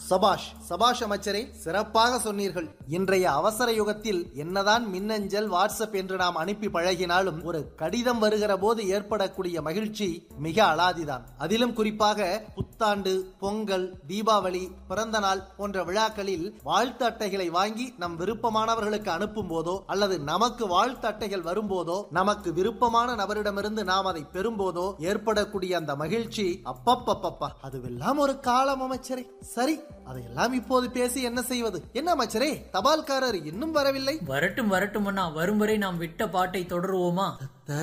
சபாஷ் சபாஷ் அமைச்சரே சிறப்பாக சொன்னீர்கள் இன்றைய அவசர யுகத்தில் என்னதான் மின்னஞ்சல் வாட்ஸ்அப் என்று நாம் அனுப்பி பழகினாலும் ஒரு கடிதம் வருகிற போது ஏற்படக்கூடிய மகிழ்ச்சி மிக அலாதிதான் அதிலும் குறிப்பாக புத்தாண்டு பொங்கல் தீபாவளி பிறந்த நாள் போன்ற விழாக்களில் வாழ்த்து அட்டைகளை வாங்கி நம் விருப்பமானவர்களுக்கு அனுப்பும் போதோ அல்லது நமக்கு வாழ்த்து அட்டைகள் வரும்போதோ நமக்கு விருப்பமான நபரிடமிருந்து நாம் அதை பெறும்போதோ ஏற்படக்கூடிய அந்த மகிழ்ச்சி அப்பப்பப்பப்பா அதுவெல்லாம் ஒரு காலம் அமைச்சரே சரி அதையெல்லாம் இப்போது பேசி என்ன செய்வது என்ன அமைச்சரே தபால்காரர் இன்னும் வரவில்லை வரட்டும் வரட்டும் அண்ணா வரும் வரை நாம் விட்ட பாட்டை தொடருவோமா